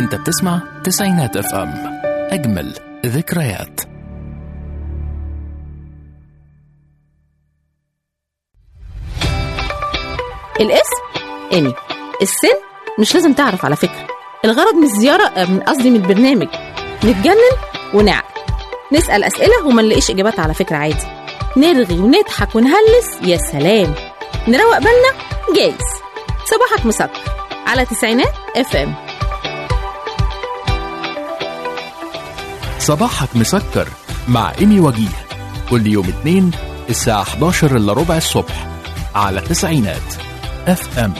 انت بتسمع تسعينات اف ام اجمل ذكريات الاسم إيمي السن مش لازم تعرف على فكرة الغرض من الزيارة آه، من قصدي من البرنامج نتجنن ونعقل نسأل أسئلة وما نلاقيش إجابات على فكرة عادي نرغي ونضحك ونهلس يا سلام نروق بالنا جايز صباحك مسكر على تسعينات اف ام صباحك مسكر مع ايمي وجيه كل يوم اثنين الساعة 11 الا ربع الصبح على تسعينات اف ام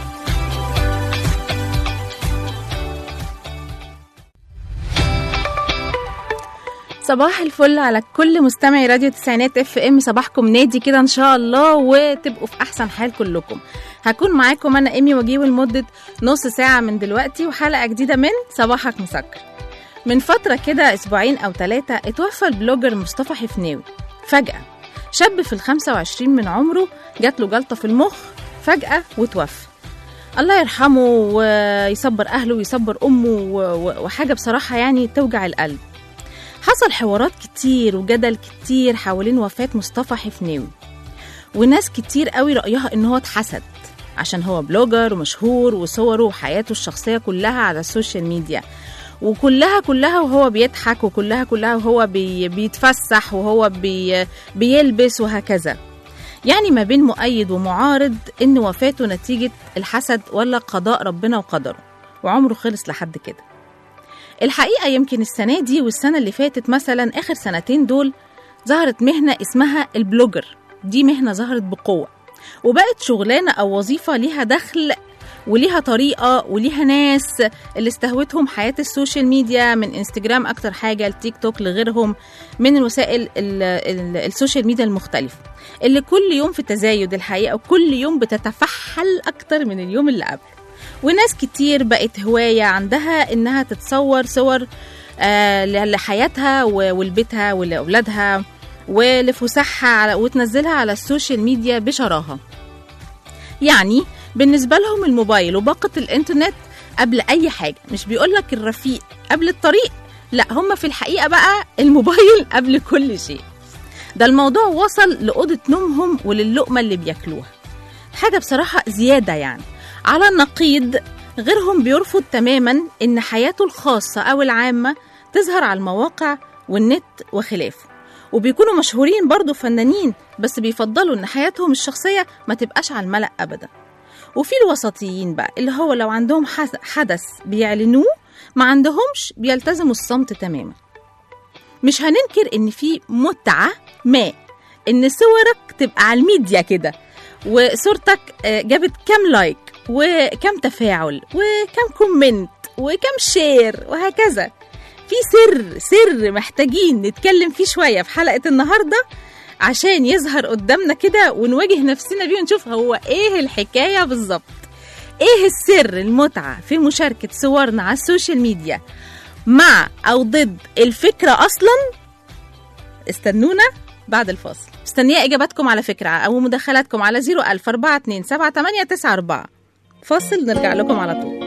صباح الفل على كل مستمعي راديو تسعينات اف ام صباحكم نادي كده ان شاء الله وتبقوا في احسن حال كلكم هكون معاكم انا ايمي وجيه لمده نص ساعه من دلوقتي وحلقه جديده من صباحك مسكر من فتره كده اسبوعين او ثلاثه اتوفى البلوجر مصطفى حفناوي فجاه شاب في الخمسة وعشرين من عمره جات له جلطه في المخ فجاه وتوفى الله يرحمه ويصبر اهله ويصبر امه و- و- وحاجه بصراحه يعني توجع القلب حصل حوارات كتير وجدل كتير حوالين وفاة مصطفى حفناوي وناس كتير قوي رأيها إن هو اتحسد عشان هو بلوجر ومشهور وصوره وحياته الشخصية كلها على السوشيال ميديا وكلها كلها وهو بيضحك وكلها كلها وهو بي بيتفسح وهو بي بيلبس وهكذا يعني ما بين مؤيد ومعارض إن وفاته نتيجة الحسد ولا قضاء ربنا وقدره وعمره خلص لحد كده الحقيقة يمكن السنة دي والسنة اللي فاتت مثلا آخر سنتين دول ظهرت مهنة اسمها البلوجر دي مهنة ظهرت بقوة وبقت شغلانة أو وظيفة ليها دخل وليها طريقة وليها ناس اللي استهوتهم حياة السوشيال ميديا من انستجرام أكتر حاجة التيك توك لغيرهم من الوسائل ال ال السوشيال ميديا المختلفة اللي كل يوم في تزايد الحقيقة وكل يوم بتتفحل أكتر من اليوم اللي قبل وناس كتير بقت هواية عندها إنها تتصور صور آه لحياتها و- ولبيتها ولأولادها ولفسحها على- وتنزلها على السوشيال ميديا بشراهة يعني بالنسبة لهم الموبايل وباقة الإنترنت قبل أي حاجة مش بيقولك الرفيق قبل الطريق لا هم في الحقيقة بقى الموبايل قبل كل شيء ده الموضوع وصل لأوضة نومهم وللقمة اللي بياكلوها حاجة بصراحة زيادة يعني على النقيض غيرهم بيرفض تماما إن حياته الخاصة أو العامة تظهر على المواقع والنت وخلافه وبيكونوا مشهورين برضو فنانين بس بيفضلوا إن حياتهم الشخصية ما تبقاش على الملأ أبدا وفي الوسطيين بقى اللي هو لو عندهم حس- حدث بيعلنوه ما عندهمش بيلتزموا الصمت تماما مش هننكر إن في متعة ما إن صورك تبقى على الميديا كده وصورتك آه، جابت كام لايك وكم تفاعل وكم كومنت وكم شير وهكذا في سر سر محتاجين نتكلم فيه شوية في حلقة النهاردة عشان يظهر قدامنا كده ونواجه نفسنا بيه ونشوف هو ايه الحكاية بالظبط ايه السر المتعة في مشاركة صورنا على السوشيال ميديا مع او ضد الفكرة اصلا استنونا بعد الفاصل مستنية إجاباتكم على فكرة أو مداخلاتكم على 01000 42 78 94 فاصل نرجع لكم على طول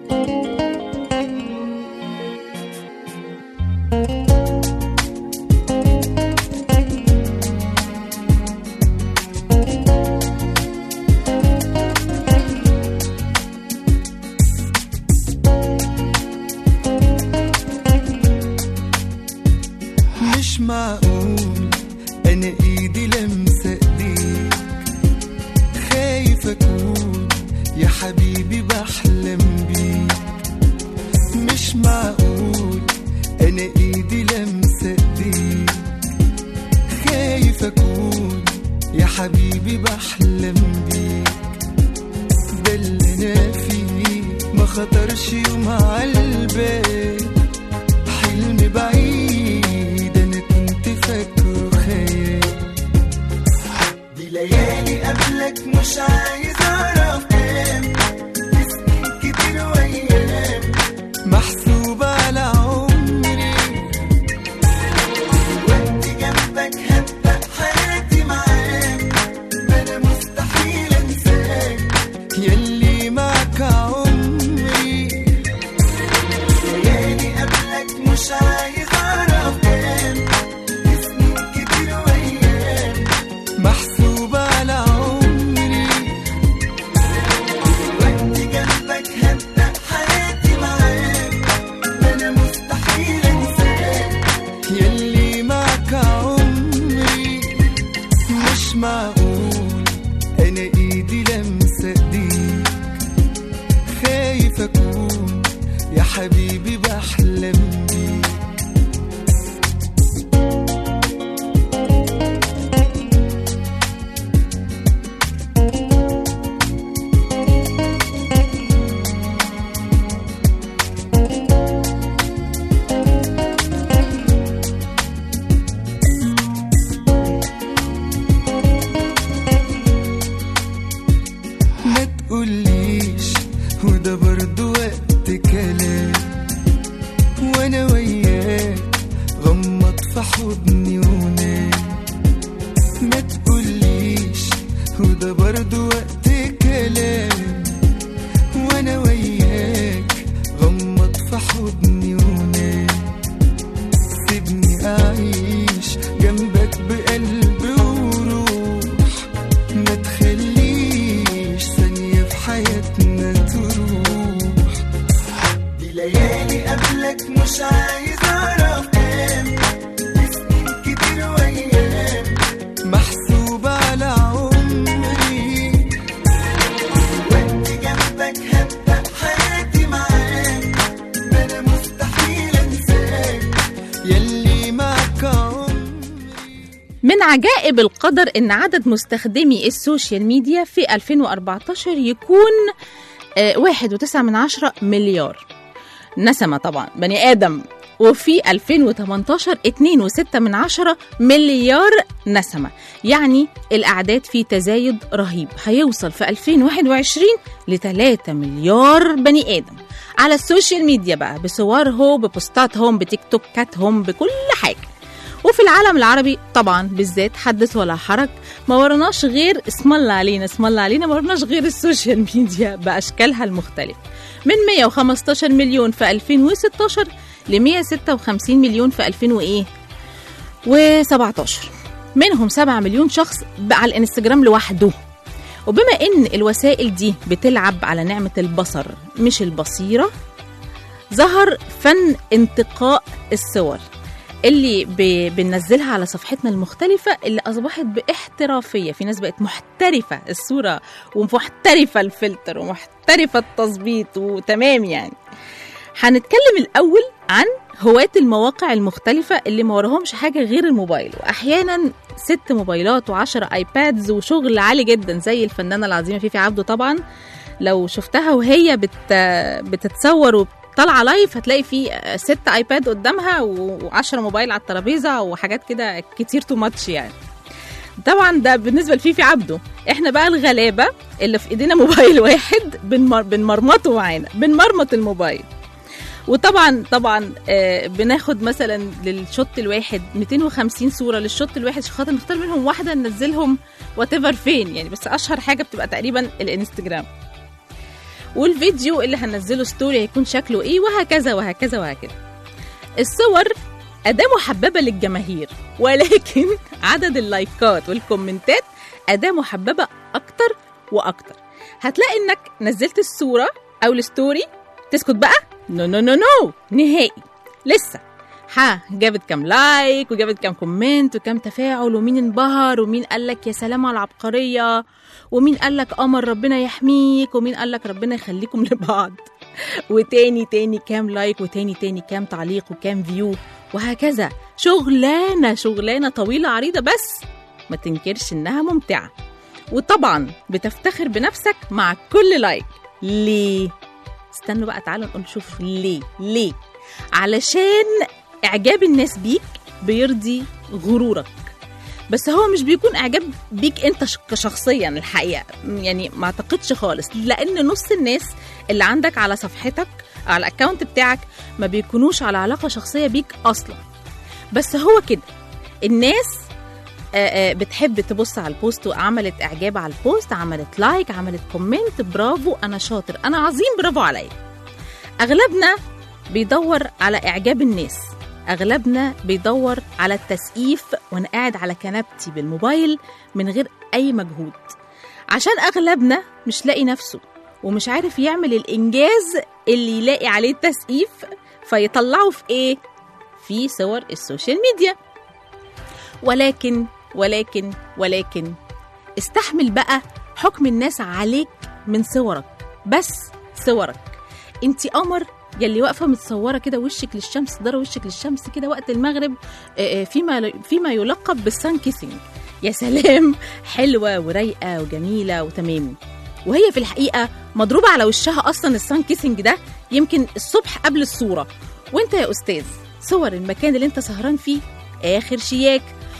مش معقول انا ايدي لمسه ايديك خايف اكون يا حبيبي بحلم بيك مش معقول انا ايدي لمسه ايديك خايف اكون يا حبيبي بحلم بيك ده اللي انا فيه ما خطرش يوم عالبال حلم بعيد انا كنت فاكره خيال دي ليالي قبلك مش عايز اعرف كام في سنين كتير وايام محسوبة على عمري وانت جنبك هبدأ حياتي معاك ما انا مستحيل انساك ياللي معاك عمري حبيبي بحلم بيك ما تقوليش وده برضو وقت كلام وانا وياك غمض في حضني ونام ما تقوليش وده برضو وقت كلام وانا وياك غمض في حضني ونام سيبني اعيش جنبك بقلب وروح ما تخليش ثانية في حياتنا تروح دي ليالي قبلك مش عايز اعرف كام دي سنين كتير وايام محسوبة على عمري وقت جنبك هبدأ حياتي معاك ما انا مستحيل انساك يلي معك عمري من عجائب القدر ان عدد مستخدمي السوشيال ميديا في 2014 يكون آه، واحد وتسعة من عشرة مليار نسمة طبعا بني آدم وفي 2018 اتنين وستة من عشرة مليار نسمة يعني الأعداد في تزايد رهيب هيوصل في 2021 ل 3 مليار بني آدم على السوشيال ميديا بقى بصورهم ببوستاتهم بتيك توكاتهم بكل حاجة وفي العالم العربي طبعا بالذات حدث ولا حرج ما ورناش غير اسم الله علينا اسم الله علينا ما ورناش غير السوشيال ميديا باشكالها المختلفه من 115 مليون في 2016 ل 156 مليون في 2000 وايه و17 منهم 7 مليون شخص بقى على الانستجرام لوحده وبما ان الوسائل دي بتلعب على نعمه البصر مش البصيره ظهر فن انتقاء الصور اللي ب... بننزلها على صفحتنا المختلفة اللي أصبحت باحترافية في ناس بقت محترفة الصورة ومحترفة الفلتر ومحترفة التظبيط وتمام يعني هنتكلم الأول عن هواة المواقع المختلفة اللي ما وراهمش حاجة غير الموبايل وأحيانا ست موبايلات وعشرة ايبادز وشغل عالي جدا زي الفنانة العظيمة فيفي عبده طبعا لو شفتها وهي بت... بتتصور وطالعه لايف هتلاقي في ست ايباد قدامها و10 موبايل على الترابيزه وحاجات كده كتير تو ماتش يعني طبعا ده بالنسبه لفيفي عبده احنا بقى الغلابه اللي في ايدينا موبايل واحد بنمر بنمرمطه معانا بنمرمط الموبايل وطبعا طبعا آه بناخد مثلا للشوت الواحد 250 صوره للشوت الواحد عشان خاطر نختار منهم واحده ننزلهم وات فين يعني بس اشهر حاجه بتبقى تقريبا الانستجرام والفيديو اللي هنزله ستوري هيكون شكله ايه وهكذا وهكذا وهكذا الصور أداة محببة للجماهير ولكن عدد اللايكات والكومنتات أداة محببة أكتر وأكتر هتلاقي إنك نزلت الصورة أو الستوري تسكت بقى نو نو نو نو نهائي لسه ها جابت كام لايك وجابت كام كومنت وكام تفاعل ومين انبهر ومين قال لك يا سلام على العبقريه ومين قال لك قمر ربنا يحميك ومين قال لك ربنا يخليكم لبعض وتاني تاني كام لايك وتاني تاني كام تعليق وكام فيو وهكذا شغلانه شغلانه طويله عريضه بس ما تنكرش انها ممتعه وطبعا بتفتخر بنفسك مع كل لايك ليه استنوا بقى تعالوا نقول شوف ليه ليه علشان اعجاب الناس بيك بيرضي غرورك بس هو مش بيكون اعجاب بيك انت ش- كشخصيا الحقيقه يعني ما اعتقدش خالص لان نص الناس اللي عندك على صفحتك على الاكونت بتاعك ما بيكونوش على علاقه شخصيه بيك اصلا بس هو كده الناس آه، آه، بتحب تبص على البوست وعملت اعجاب على البوست عملت لايك عملت كومنت برافو انا شاطر انا عظيم برافو عليا اغلبنا بيدور على اعجاب الناس اغلبنا بيدور على التسقيف وانا قاعد على كنبتي بالموبايل من غير اي مجهود عشان اغلبنا مش لاقي نفسه ومش عارف يعمل الانجاز اللي يلاقي عليه التسقيف فيطلعه في ايه في صور السوشيال ميديا ولكن ولكن ولكن استحمل بقى حكم الناس عليك من صورك بس صورك انت قمر يلي واقفه متصوره كده وشك للشمس دار وشك للشمس كده وقت المغرب آه، آه، فيما فيما يلقب بالسان كيسنج يا سلام حلوه ورايقه وجميله وتمام وهي في الحقيقه مضروبه على وشها اصلا السان كيسنج ده يمكن الصبح قبل الصوره وانت يا استاذ صور المكان اللي انت سهران فيه اخر شياك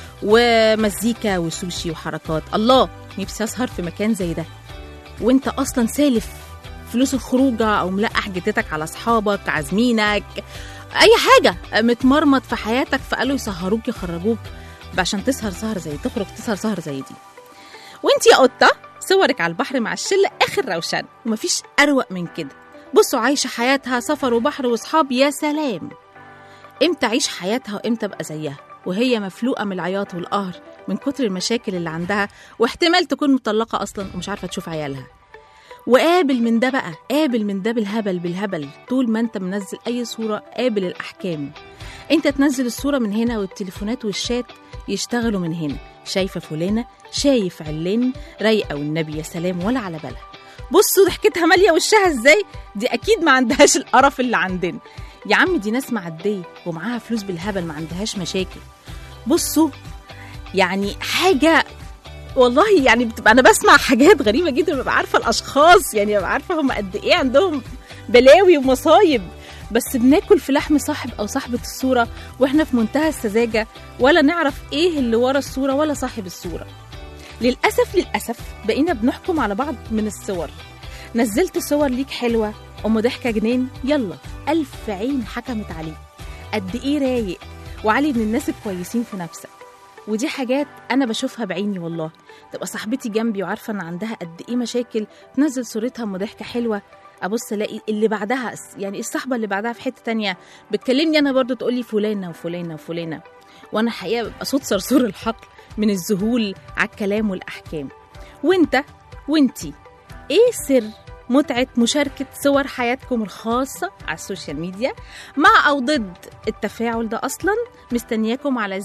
ومزيكا وسوشي وحركات الله نفسي اسهر في مكان زي ده وانت اصلا سالف فلوس الخروجه او ملقح جدتك على اصحابك عازمينك اي حاجه متمرمط في حياتك فقالوا يسهروك يخرجوك عشان تسهر سهر زي تخرج تسهر سهر زي دي وانت يا قطه صورك على البحر مع الشله اخر روشان ومفيش اروق من كده بصوا عايشه حياتها سفر وبحر واصحاب يا سلام امتى اعيش حياتها وامتى ابقى زيها وهي مفلوقه من العياط والقهر من كتر المشاكل اللي عندها واحتمال تكون مطلقه اصلا ومش عارفه تشوف عيالها وقابل من ده بقى قابل من ده بالهبل بالهبل طول ما انت منزل اي صوره قابل الاحكام انت تنزل الصوره من هنا والتليفونات والشات يشتغلوا من هنا شايفه فلانه شايف علان رايقه والنبي يا سلام ولا على بالها بصوا ضحكتها ماليه وشها ازاي دي اكيد ما عندهاش القرف اللي عندنا يا عم دي ناس معديه ومعاها فلوس بالهبل ما عندهاش مشاكل بصوا يعني حاجه والله يعني بتبقى انا بسمع حاجات غريبه جدا ببقى عارفه الاشخاص يعني ببقى عارفه هم قد ايه عندهم بلاوي ومصايب بس بناكل في لحم صاحب او صاحبه الصوره واحنا في منتهى السذاجه ولا نعرف ايه اللي ورا الصوره ولا صاحب الصوره للاسف للاسف بقينا بنحكم على بعض من الصور نزلت صور ليك حلوه ام ضحكه جنين يلا الف عين حكمت عليك قد ايه رايق وعلي من الناس الكويسين في نفسك ودي حاجات انا بشوفها بعيني والله تبقى صاحبتي جنبي وعارفه ان عندها قد ايه مشاكل تنزل صورتها ام ضحكه حلوه ابص الاقي اللي بعدها يعني الصحبه اللي بعدها في حته تانية بتكلمني انا برضو تقولي فلانه وفلانه وفلانه وانا الحقيقه ببقى صوت صرصور الحقل من الذهول على الكلام والاحكام وانت وانتي ايه سر متعة مشاركة صور حياتكم الخاصة على السوشيال ميديا مع أو ضد التفاعل ده أصلا مستنياكم على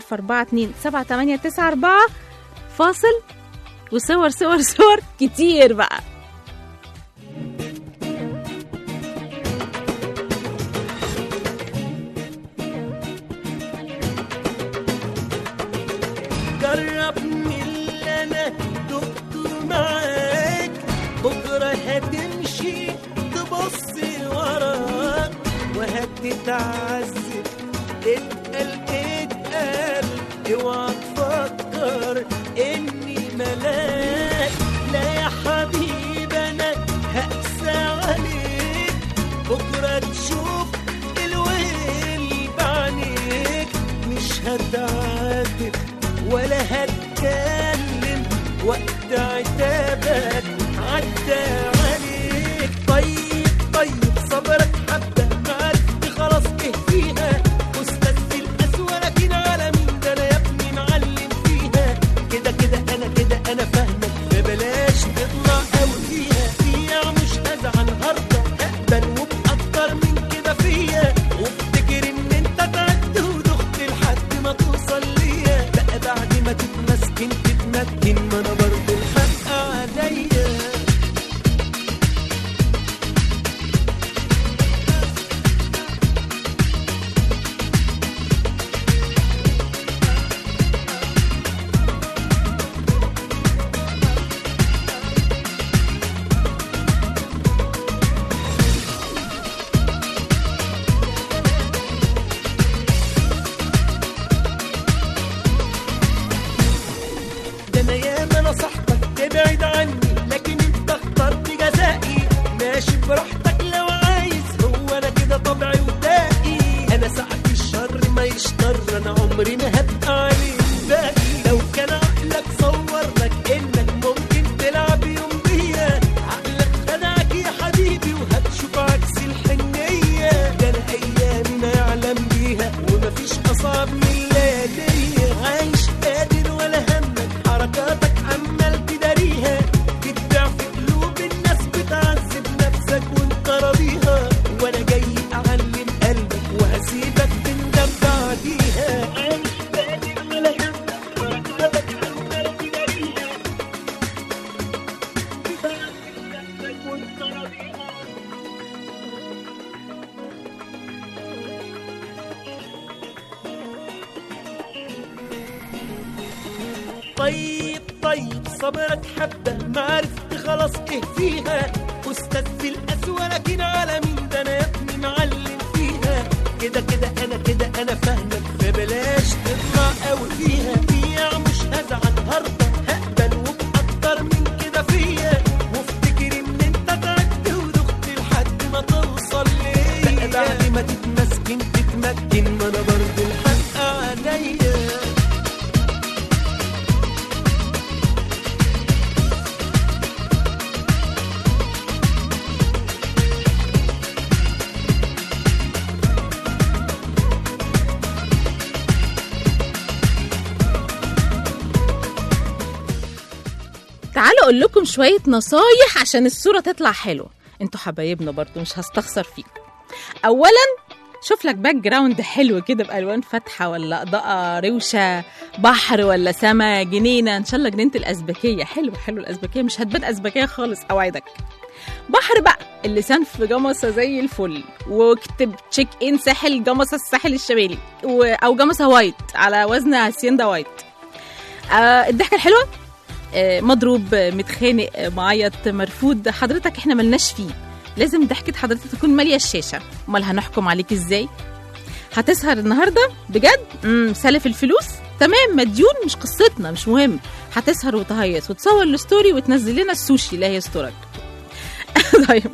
014278994 فاصل وصور صور صور كتير بقى جربني اللي انا دكتور معاك بكره هتمشي تبص وراك وهتتعذب اتقل اتقل اوعى تفكر اني ملاك لا يا حبيبي انا هقسى عليك بكره تشوف الويل بعينيك مش هتعاتب ولا هتكلم وقت عتابك عدى عليك طيب طيب صبرك حبة معاك دي خلاص ايه فيها استاذ في القسوة لكن على مين ده انا يا ابني معلم فيها كده كده انا كده انا فاهمك فبلاش تطلع قوي فيها فيها مش هزعل هرضى هقبل وبأكتر من كده فيا وافتكر ان انت تعبت ودخت لحد ما توصل ليا بقى بعد ما تبقى صبرك حبة ما عرفت خلاص ايه فيها أستاذ في القسوة لكن على مين ده أنا يا ابني معلم فيها كده كده أنا كده أنا فاهمك فبلاش تطلع قوي فيها بيع مش هزعل هرضى هقبل وبأكتر من كده فيا وافتكر إن أنت تعبت ودخت لحد ما توصل ليا بقى بعد ما تتمسكن تتمكن ما أنا برضه الحق عليا تعالوا اقول لكم شويه نصايح عشان الصوره تطلع حلوه انتوا حبايبنا برضو مش هستخسر فيكم اولا شوف لك باك جراوند حلو كده بالوان فاتحه ولا اضاءه روشه بحر ولا سما جنينه ان شاء الله جنينه الازبكيه حلو حلو الازبكيه مش هتبان ازبكيه خالص اوعدك بحر بقى اللسان في جمصه زي الفل واكتب تشيك ان ساحل جمصه الساحل الشمالي و... او جمصه وايت على وزن هاسيندا وايت آه الضحكه الحلوه آه، مضروب آه، متخانق آه، معيط مرفوض حضرتك احنا ملناش فيه لازم ضحكة حضرتك تكون مالية الشاشة امال هنحكم عليك ازاي هتسهر النهاردة بجد امم سالف الفلوس تمام مديون مش قصتنا مش مهم هتسهر وتهيص وتصور الستوري وتنزل لنا السوشي لا يسترك طيب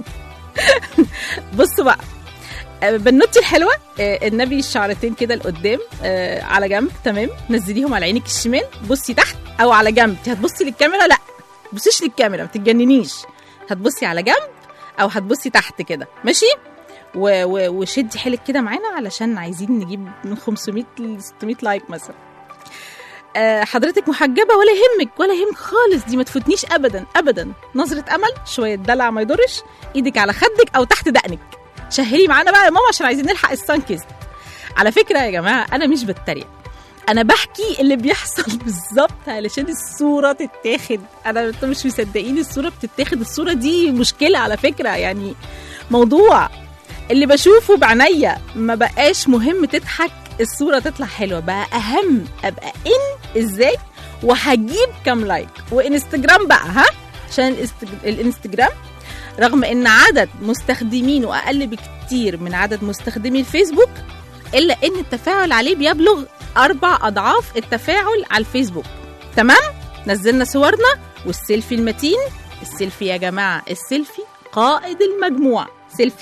بصوا بقى آه، بنوتي الحلوه آه، النبي الشعرتين كده لقدام آه، على جنب تمام نزليهم على عينك الشمال بصي تحت او على جنب انت هتبصي للكاميرا لا بصيش للكاميرا ما تتجننيش هتبصي على جنب او هتبصي تحت كده ماشي و- و- وشدي حيلك كده معانا علشان عايزين نجيب من 500 ل 600 لايك مثلا آه، حضرتك محجبه ولا يهمك ولا يهمك خالص دي ما تفوتنيش ابدا ابدا نظره امل شويه دلع ما يضرش ايدك على خدك او تحت دقنك شهري معانا بقى يا ماما عشان عايزين نلحق السانكيز على فكره يا جماعه انا مش بتريق انا بحكي اللي بيحصل بالظبط علشان الصوره تتاخد انا انتوا مش مصدقين الصوره بتتاخد الصوره دي مشكله على فكره يعني موضوع اللي بشوفه بعينيا ما بقاش مهم تضحك الصوره تطلع حلوه بقى اهم ابقى ان ازاي وهجيب كام لايك وانستجرام بقى ها عشان الاستج- الانستجرام رغم ان عدد مستخدمينه اقل بكتير من عدد مستخدمي الفيسبوك الا ان التفاعل عليه بيبلغ اربع اضعاف التفاعل على الفيسبوك تمام نزلنا صورنا والسيلفي المتين السيلفي يا جماعه السيلفي قائد المجموعه سيلفي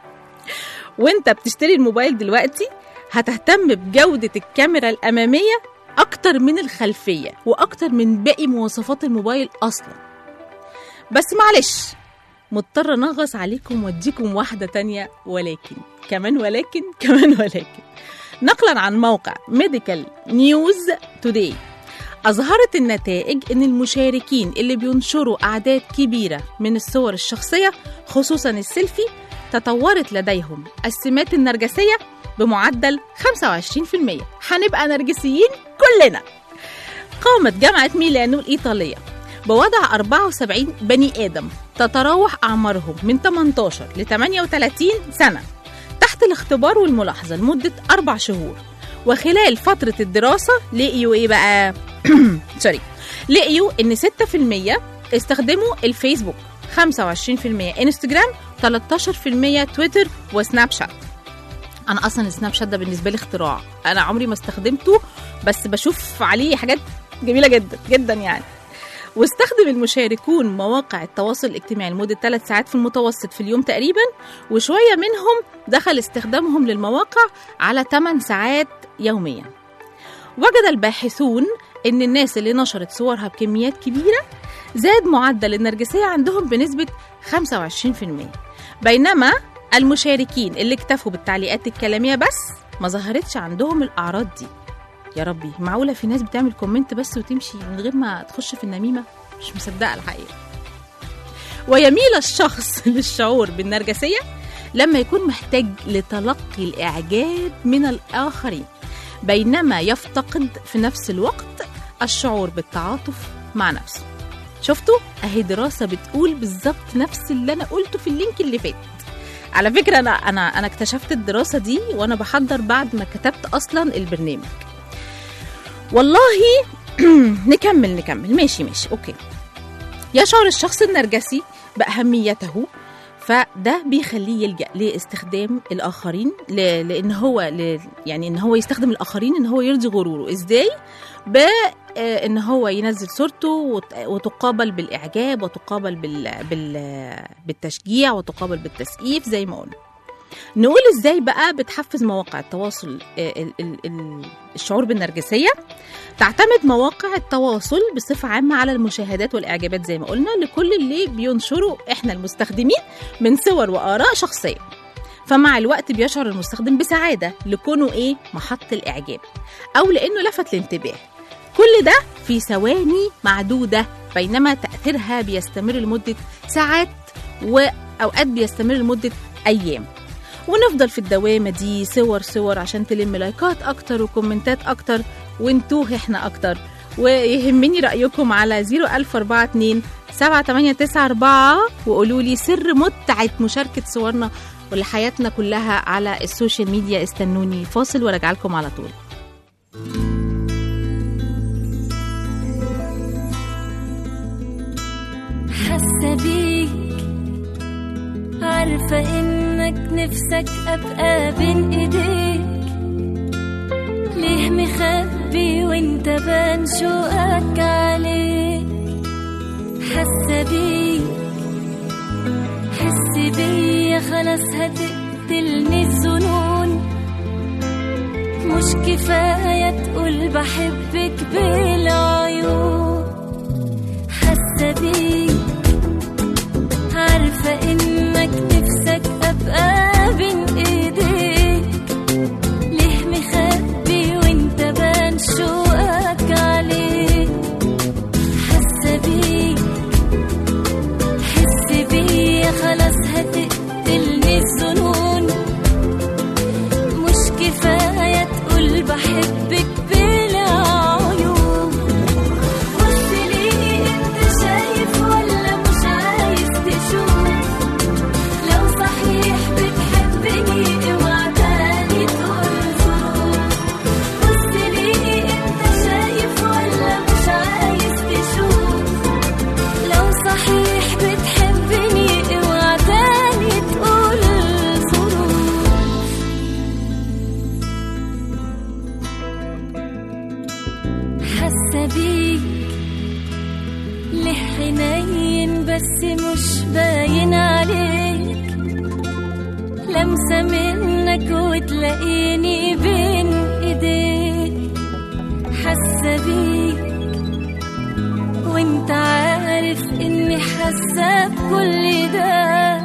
وانت بتشتري الموبايل دلوقتي هتهتم بجودة الكاميرا الأمامية أكتر من الخلفية وأكتر من باقي مواصفات الموبايل أصلا بس معلش مضطرة أنغص عليكم واديكم واحدة تانية ولكن كمان ولكن كمان ولكن نقلا عن موقع ميديكال نيوز توداي أظهرت النتائج أن المشاركين اللي بينشروا أعداد كبيرة من الصور الشخصية خصوصا السيلفي تطورت لديهم السمات النرجسية بمعدل 25% هنبقى نرجسيين كلنا قامت جامعة ميلانو الإيطالية بوضع 74 بني آدم تتراوح أعمارهم من 18 ل 38 سنة تحت الاختبار والملاحظة لمدة أربع شهور وخلال فترة الدراسة لقيوا إيه بقى؟ سوري لقيوا إن 6% استخدموا الفيسبوك 25% انستجرام 13% تويتر وسناب شات انا اصلا السناب شات ده بالنسبه لي اختراع انا عمري ما استخدمته بس بشوف عليه حاجات جميله جدا جدا يعني واستخدم المشاركون مواقع التواصل الاجتماعي لمدة 3 ساعات في المتوسط في اليوم تقريبا وشوية منهم دخل استخدامهم للمواقع على 8 ساعات يوميا وجد الباحثون ان الناس اللي نشرت صورها بكميات كبيرة زاد معدل النرجسية عندهم بنسبة 25% بينما المشاركين اللي اكتفوا بالتعليقات الكلامية بس ما ظهرتش عندهم الأعراض دي يا ربي معقولة في ناس بتعمل كومنت بس وتمشي من غير ما تخش في النميمة مش مصدقة الحقيقة ويميل الشخص للشعور بالنرجسية لما يكون محتاج لتلقي الإعجاب من الآخرين بينما يفتقد في نفس الوقت الشعور بالتعاطف مع نفسه شفتوا اهي دراسه بتقول بالظبط نفس اللي انا قلته في اللينك اللي فات على فكره انا انا انا اكتشفت الدراسه دي وانا بحضر بعد ما كتبت اصلا البرنامج والله نكمل نكمل ماشي ماشي اوكي يشعر الشخص النرجسي بأهميته فده بيخليه يلجأ لاستخدام الآخرين ل... لأن هو ل... يعني إن هو يستخدم الآخرين إن هو يرضي غروره إزاي؟ بإن هو ينزل صورته وت... وتقابل بالإعجاب وتقابل بال... بال... بالتشجيع وتقابل بالتسقيف زي ما قلنا نقول ازاي بقى بتحفز مواقع التواصل آه، ال- ال- ال- الشعور بالنرجسيه تعتمد مواقع التواصل بصفه عامه على المشاهدات والاعجابات زي ما قلنا لكل اللي بينشروا احنا المستخدمين من صور واراء شخصيه فمع الوقت بيشعر المستخدم بسعاده لكونه ايه محط الاعجاب او لانه لفت الانتباه كل ده في ثواني معدوده بينما تاثيرها بيستمر لمده ساعات واوقات بيستمر لمده ايام ونفضل في الدوامة دي صور صور عشان تلم لايكات أكتر وكومنتات أكتر ونتوه إحنا أكتر ويهمني رأيكم على 01042 7894 وقولوا لي سر متعة مشاركة صورنا ولحياتنا كلها على السوشيال ميديا استنوني فاصل وراجع لكم على طول حاسة بيك عارفة إنك نفسك أبقى بين إيديك ليه مخبي وانت بان شوقك عليك حاسة بيك حس بيا خلاص هتقتلني الظنون مش كفاية تقول بحبك بالعيون حاسة بيك عارفة إنك نفسك أبقى بين إيديك ليه مخبي وانت بان شوقك عليك حاسة بيك حس بيا خلاص هتقتلني الظنون مش كفاية تقول بحبك بالعيون بص ليه انت شايف ولا مش عايز تشوف لو صحيح بتحبني اوعى تاني تقول ظروف بص ليه انت شايف ولا مش عايز تشوف لو صحيح بتحبني اوعى تاني تقول ظروف حاسة بيك ليه حنين بس مش باين عليك لمسة منك وتلاقيني بين ايديك حاسة بيك وانت عارف اني حاسة بكل ده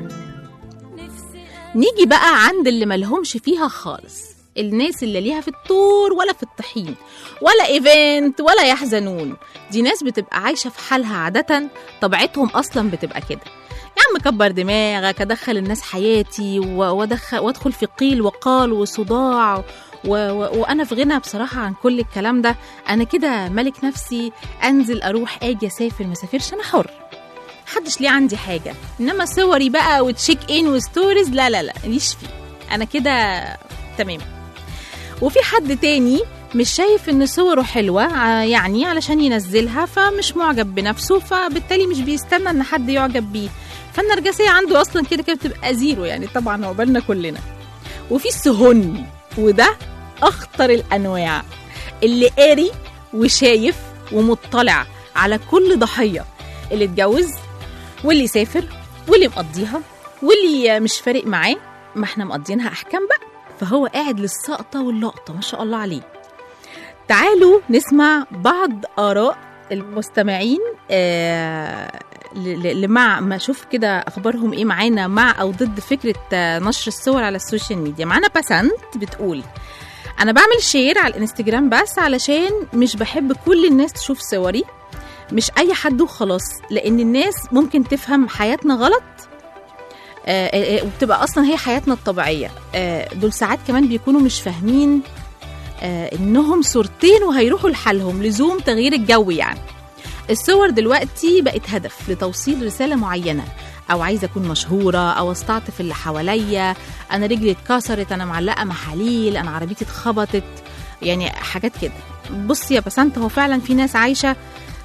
نفسي نيجي بقى عند اللي ملهمش فيها خالص الناس اللي ليها في الطور ولا في الطحين ولا ايفنت ولا يحزنون دي ناس بتبقى عايشه في حالها عاده طبيعتهم اصلا بتبقى كده يا عم كبر دماغك ادخل الناس حياتي و- وادخل وادخل في قيل وقال وصداع و... و... وانا في غنى بصراحه عن كل الكلام ده انا كده ملك نفسي انزل اروح اجي اسافر ما اسافرش انا حر محدش ليه عندي حاجه انما صوري بقى وتشيك ان وستوريز لا لا لا ليش فيه انا كده تمام وفي حد تاني مش شايف ان صوره حلوه ع- يعني علشان ينزلها فمش معجب بنفسه فبالتالي مش بيستنى ان حد يعجب بيه فالنرجسيه عنده اصلا كده كده بتبقى زيرو يعني طبعا عقبالنا كلنا وفي السهن وده اخطر الانواع اللي قاري وشايف ومطلع على كل ضحيه اللي اتجوز واللي سافر واللي مقضيها واللي مش فارق معاه ما احنا مقضينها احكام بقى فهو قاعد للسقطه واللقطه ما شاء الله عليه تعالوا نسمع بعض اراء المستمعين آه ل- ل- لمع ما اشوف كده اخبارهم ايه معانا مع او ضد فكره آه، نشر الصور على السوشيال ميديا معانا باسنت بتقول انا بعمل شير على الانستجرام بس علشان مش بحب كل الناس تشوف صوري مش اي حد وخلاص لان الناس ممكن تفهم حياتنا غلط آه، آه، آه، وبتبقى اصلا هي حياتنا الطبيعيه آه، دول ساعات كمان بيكونوا مش فاهمين آه، انهم صورتين وهيروحوا لحالهم لزوم تغيير الجو يعني الصور دلوقتي بقت هدف لتوصيل رساله معينه او عايزه اكون مشهوره او استعطف اللي حواليا انا رجلي اتكسرت انا معلقه محاليل انا عربيتي اتخبطت يعني حاجات كده بصي يا بسنت هو فعلا في ناس عايشه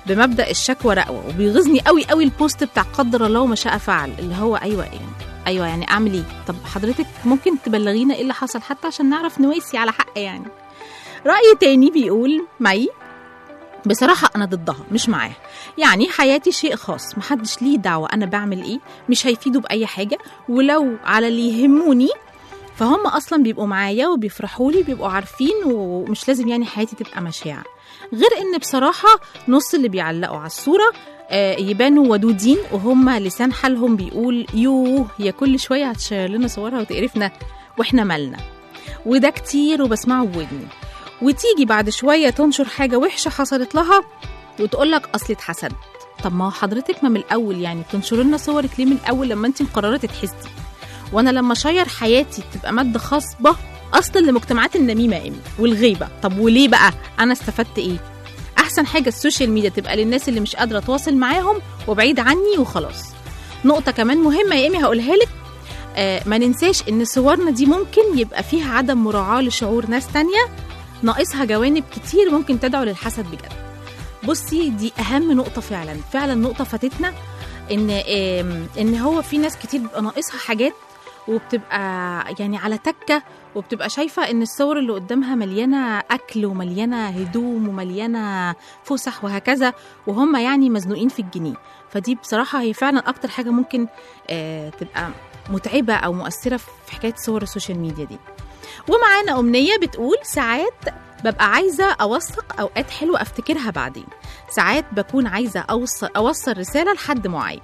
بمبدا الشكوى رقوه وبيغيظني قوي قوي البوست بتاع قدر الله وما شاء فعل اللي هو ايوه يعني ايوه يعني اعمل ايه طب حضرتك ممكن تبلغينا ايه اللي حصل حتى عشان نعرف نواسي على حق يعني راي تاني بيقول معي بصراحة أنا ضدها مش معاها يعني حياتي شيء خاص محدش ليه دعوة أنا بعمل إيه مش هيفيدوا بأي حاجة ولو على اللي يهموني فهم أصلا بيبقوا معايا وبيفرحوا لي بيبقوا عارفين ومش لازم يعني حياتي تبقى مشاع غير إن بصراحة نص اللي بيعلقوا على الصورة آه، يبانوا ودودين وهم لسان حالهم بيقول يوه يا كل شوية هتشير لنا صورها وتقرفنا وإحنا مالنا وده كتير وبسمعه بودني وتيجي بعد شوية تنشر حاجة وحشة حصلت لها وتقول لك أصل اتحسدت طب ما هو حضرتك ما من الأول يعني بتنشر لنا صورك ليه من الأول لما أنت مقررة تتحسدي وأنا لما أشير حياتي تبقى مادة خصبة أصلا لمجتمعات النميمة يا إيمي والغيبة طب وليه بقى أنا استفدت إيه أحسن حاجة السوشيال ميديا تبقى للناس اللي مش قادرة تواصل معاهم وبعيد عني وخلاص نقطة كمان مهمة يا إيمي هقولها لك آه ما ننساش إن صورنا دي ممكن يبقى فيها عدم مراعاة لشعور ناس تانية ناقصها جوانب كتير ممكن تدعو للحسد بجد بصي دي اهم نقطه فعلا فعلا نقطه فاتتنا ان آم، ان هو في ناس كتير بيبقى ناقصها حاجات وبتبقى يعني على تكه وبتبقى شايفه ان الصور اللي قدامها مليانه اكل ومليانه هدوم ومليانه فسح وهكذا وهم يعني مزنوقين في الجنيه فدي بصراحه هي فعلا اكتر حاجه ممكن آه، تبقى متعبه او مؤثره في حكايه صور السوشيال ميديا دي ومعانا أمنية بتقول ساعات ببقى عايزة أوثق أوقات حلوة أفتكرها بعدين ساعات بكون عايزة أوصل, أوصل رسالة لحد معين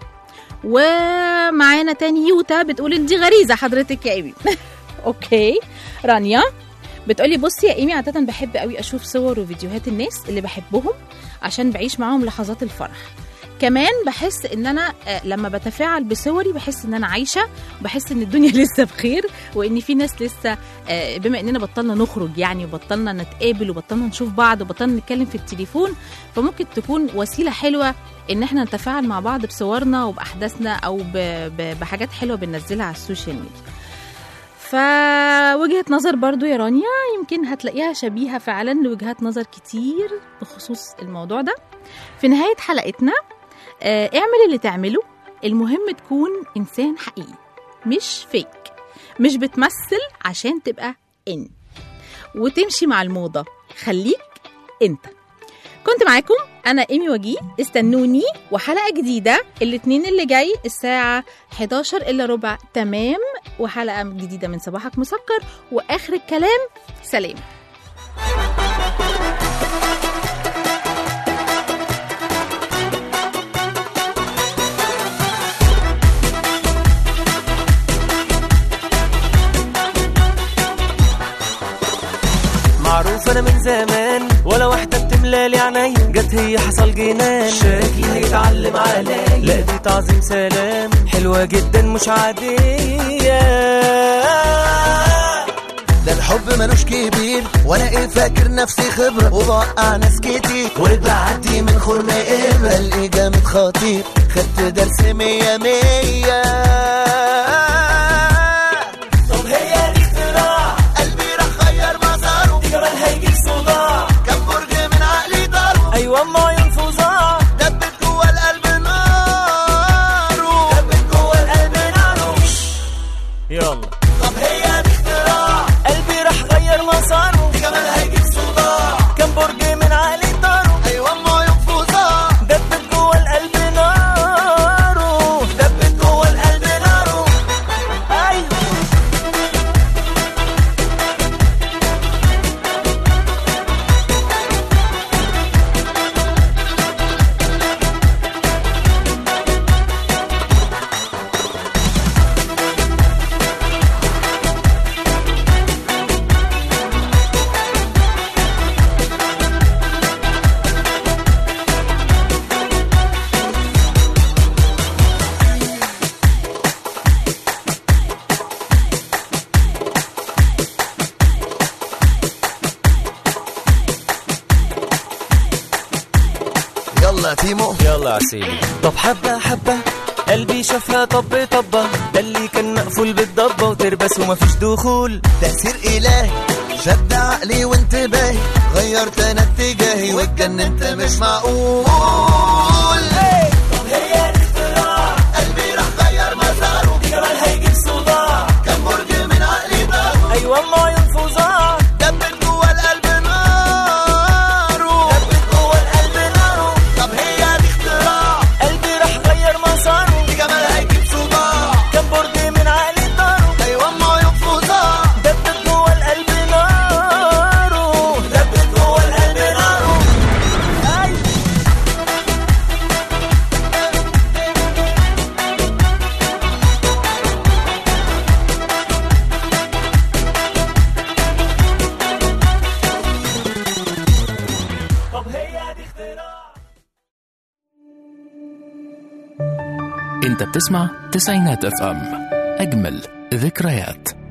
ومعانا تاني يوتا بتقول إن دي غريزة حضرتك يا إيمي أوكي رانيا بتقولي بصي يا إيمي عادة بحب قوي أشوف صور وفيديوهات الناس اللي بحبهم عشان بعيش معاهم لحظات الفرح كمان بحس ان انا آه، لما بتفاعل بصوري بحس ان انا عايشه بحس ان الدنيا لسه بخير وان في ناس لسه آه، بما اننا بطلنا نخرج يعني وبطلنا نتقابل وبطلنا نشوف بعض وبطلنا نتكلم في التليفون فممكن تكون وسيله حلوه ان احنا نتفاعل مع بعض بصورنا وباحداثنا او ب- ب- بحاجات حلوه بننزلها على السوشيال ميديا فوجهة نظر برضو يا رانيا يمكن هتلاقيها شبيهة فعلا لوجهات نظر كتير بخصوص الموضوع ده في نهاية حلقتنا آه، اعمل اللي تعمله المهم تكون إنسان حقيقي مش فيك مش بتمثل عشان تبقى إن وتمشي مع الموضة خليك أنت كنت معاكم أنا إيمي وجيه استنوني وحلقة جديدة الاثنين اللي جاي الساعة 11 إلا ربع تمام وحلقة جديدة من صباحك مسكر وآخر الكلام سلام معروف انا من زمان ولا واحدة بتملالي عينيا جت هي حصل جنان شكلي هيتعلم عليا لا دي تعظيم سلام حلوة جدا مش عادية ده الحب ملوش كبير وانا ايه فاكر نفسي خبرة وبوقع ناس كتير وبعدي من خرم إبرة الاقي جامد خطير خدت درس مية مية طب هي دي اختراع قلبي راح غير مساره دي كمان هيجيب صداع كم برج من عقلي ضرب ايوه اما عيون فظاع دبت جوه القلب ناره دبت جوه القلب ناره يلا طب هي دي اختراع قلبي راح غير مساره دي كمان هيجيب صداع كم برج من عقلي طاره ايوه اما ينفذها دبت جوه القلب ناره دبت جوه القلب ناره ايوه يلا يا تيمو يلا يا سيدي طب حبة حبة قلبي شافها طب طبة ده اللي كان مقفول بالضبة وتربس ومفيش دخول تأثير إلهي شد عقلي وانتباهي غيرت انا اتجاهي واتجننت مش معقول طب هي الاختراع قلبي راح غير مساره دي جمال هيجيب صداع كم برج من عقلي ضاعوا ايوه ما ينفذها دبت جوه القلب ناره دبت جوه القلب ناره طب هي دي اختراع قلبي راح غير مساره دي جمال هيجيب صداع كم برج من عقلي طاره ايوه ما ينفذها دبت جوه القلب ناره دبت جوه القلب ناره أيوة. طب هي دي اختراع انت بتسمع تسعينات اف ام اجمل ذكريات